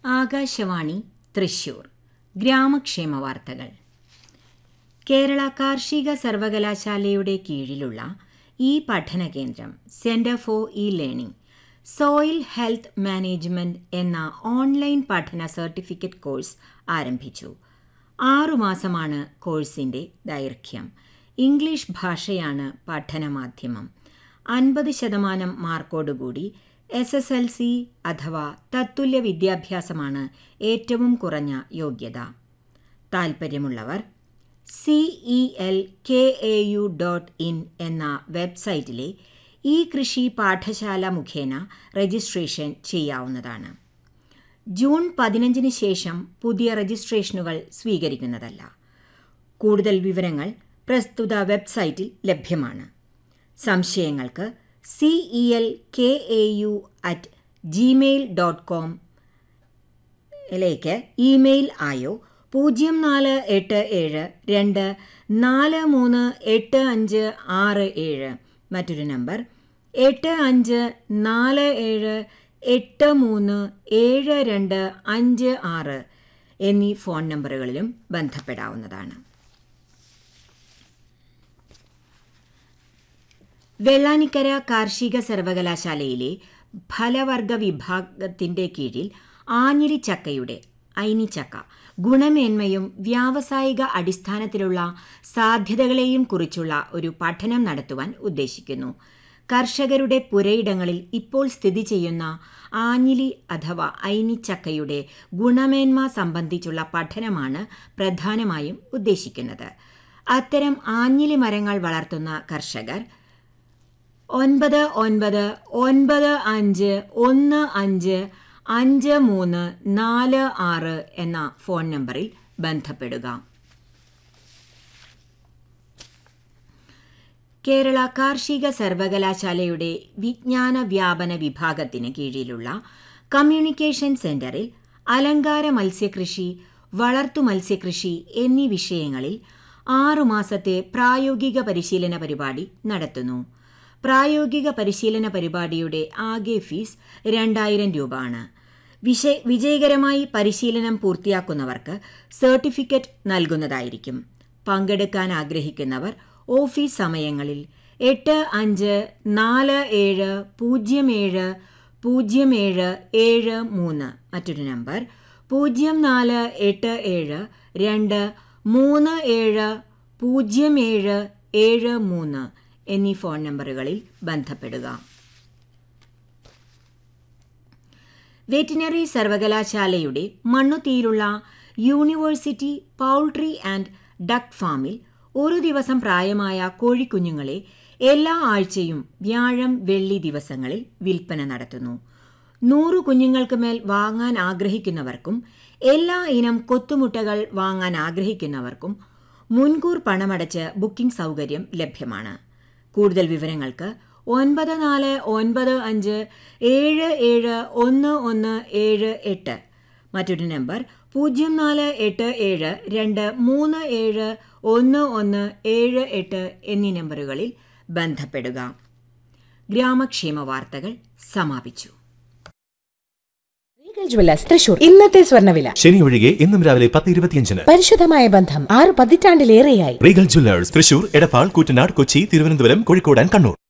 ആകാശവാണി തൃശൂർ ഗ്രാമക്ഷേമ വാർത്തകൾ കേരള കാർഷിക സർവകലാശാലയുടെ കീഴിലുള്ള ഈ പഠന കേന്ദ്രം centre for e learning soil health management എന്ന ഓൺലൈൻ പഠന സർട്ടിഫിക്കറ്റ് കോഴ്സ് ആരംഭിച്ചു ആറുമാസമാണ് കോഴ്സിന്റെ ദൈർഘ്യം ഇംഗ്ലീഷ് ഭാഷയാണ് പഠനമാധ്യമം അൻപത് ശതമാനം മാർക്കോടുകൂടി എസ് എസ് എൽ സി അഥവാ തത്തുല്യ വിദ്യാഭ്യാസമാണ് ഏറ്റവും കുറഞ്ഞ യോഗ്യത താൽപ്പര്യമുള്ളവർ C E L K A U dot in എന്ന വെബ്സൈറ്റിലെ ഈ കൃഷി പാഠശാല മുഖേന രജിസ്ട്രേഷൻ ചെയ്യാവുന്നതാണ് ജൂൺ പതിനഞ്ചിന് ശേഷം പുതിയ രജിസ്ട്രേഷനുകൾ സ്വീകരിക്കുന്നതല്ല കൂടുതൽ വിവരങ്ങൾ പ്രസ്തുത വെബ്സൈറ്റിൽ ലഭ്യമാണ് സംശയങ്ങൾക്ക് C E L K A U at Gmail dot com ലേക്ക് ഇമെയിൽ ആയോ പൂജ്യം നാല് എട്ട് ഏഴ് രണ്ട് നാല് മൂന്ന് എട്ട് അഞ്ച് ആറ് ഏഴ് മറ്റൊരു നമ്പർ എട്ട് അഞ്ച് നാല് ഏഴ് എട്ട് മൂന്ന് ഏഴ് രണ്ട് അഞ്ച് ആറ് എന്നീ ഫോൺ നമ്പറുകളിലും ബന്ധപ്പെടാവുന്നതാണ് വെള്ളാനിക്കര കാർഷിക സർവകലാശാലയിലെ ഫലവർഗ വിഭാഗത്തിന്റെ കീഴിൽ ആഞ്ഞിലിച്ചക്കയുടെ ഐനിച്ചക്ക ഗുണമേന്മയും വ്യാവസായിക അടിസ്ഥാനത്തിലുള്ള സാധ്യതകളെയും കുറിച്ചുള്ള ഒരു പഠനം നടത്തുവാൻ ഉദ്ദേശിക്കുന്നു കർഷകരുടെ പുരയിടങ്ങളിൽ ഇപ്പോൾ സ്ഥിതി ചെയ്യുന്ന ആഞ്ഞിലി അഥവാ ഐനിച്ചക്കയുടെ ഗുണമേന്മ സംബന്ധിച്ചുള്ള പഠനമാണ് പ്രധാനമായും ഉദ്ദേശിക്കുന്നത് അത്തരം ആഞ്ഞിലി മരങ്ങൾ വളർത്തുന്ന കർഷകർ ഒൻപത് ഒൻപത് ഒൻപത് അഞ്ച് ഒന്ന് അഞ്ച് അഞ്ച് മൂന്ന് നാല് ആറ് എന്ന ഫോൺ നമ്പറിൽ ബന്ധപ്പെടുക കേരള കാർഷിക സർവകലാശാലയുടെ വിജ്ഞാന വ്യാപന വിഭാഗത്തിന് കീഴിലുള്ള കമ്മ്യൂണിക്കേഷൻ സെന്ററിൽ അലങ്കാര മത്സ്യകൃഷി വളർത്തു മത്സ്യകൃഷി എന്നീ വിഷയങ്ങളിൽ ആറുമാസത്തെ പ്രായോഗിക പരിശീലന പരിപാടി നടത്തുന്നു പ്രായോഗിക പരിശീലന പരിപാടിയുടെ ആകെ ഫീസ് രണ്ടായിരം രൂപ ആണ് വിഷ വിജയകരമായി പരിശീലനം പൂർത്തിയാക്കുന്നവർക്ക് സർട്ടിഫിക്കറ്റ് നൽകുന്നതായിരിക്കും പങ്കെടുക്കാൻ ആഗ്രഹിക്കുന്നവർ ഓഫീസ് സമയങ്ങളിൽ എട്ട് അഞ്ച് നാല് ഏഴ് പൂജ്യം ഏഴ് പൂജ്യം ഏഴ് ഏഴ് മൂന്ന് മറ്റൊരു നമ്പർ പൂജ്യം നാല് എട്ട് ഏഴ് രണ്ട് മൂന്ന് ഏഴ് പൂജ്യം ഏഴ് ഏഴ് മൂന്ന് എന്നീ ഫോൺ നമ്പറുകളിൽ ബന്ധപ്പെടുക വെറ്റിനറി സർവകലാശാലയുടെ മണ്ണുത്തിയിലുള്ള യൂണിവേഴ്സിറ്റി പൗൾട്രി ആൻഡ് ഡക്ക് ഫാമിൽ ഒരു ദിവസം പ്രായമായ കോഴിക്കുഞ്ഞുങ്ങളെ എല്ലാ ആഴ്ചയും വ്യാഴം വെള്ളി ദിവസങ്ങളിൽ വിൽപ്പന നടത്തുന്നു നൂറു കുഞ്ഞുങ്ങൾക്ക് മേൽ വാങ്ങാൻ ആഗ്രഹിക്കുന്നവർക്കും എല്ലാ ഇനം കൊത്തുമുട്ടകൾ വാങ്ങാൻ ആഗ്രഹിക്കുന്നവർക്കും മുൻകൂർ പണമടച്ച് ബുക്കിംഗ് സൗകര്യം ലഭ്യമാണ് കൂടുതൽ വിവരങ്ങൾക്ക് ഒൻപത് നാല് ഒൻപത് അഞ്ച് ഏഴ് ഏഴ് ഒന്ന് ഒന്ന് ഏഴ് എട്ട് മറ്റൊരു നമ്പർ പൂജ്യം നാല് എട്ട് ഏഴ് രണ്ട് മൂന്ന് ഏഴ് ഒന്ന് ഒന്ന് ഏഴ് എട്ട് എന്നീ നമ്പറുകളിൽ ബന്ധപ്പെടുക ഗ്രാമക്ഷേമ വാർത്തകൾ സമാപിച്ചു റീഗൽ ജ്വല്ലേഴ്സ് തൃശൂർ ഇന്നത്തെ സ്വർണ്ണവില ശനി ഒഴികെ ഇന്നും രാവിലെ പത്ത് ഇരുപത്തിയഞ്ചിന് പരിശുദ്ധമായ ബന്ധം ആറ് പതിറ്റാണ്ടിലേറെയായി Regal Jewellers Thrissur Edappal Koottanad Kochi Thiruvananthapuram Kozhikode and Kannur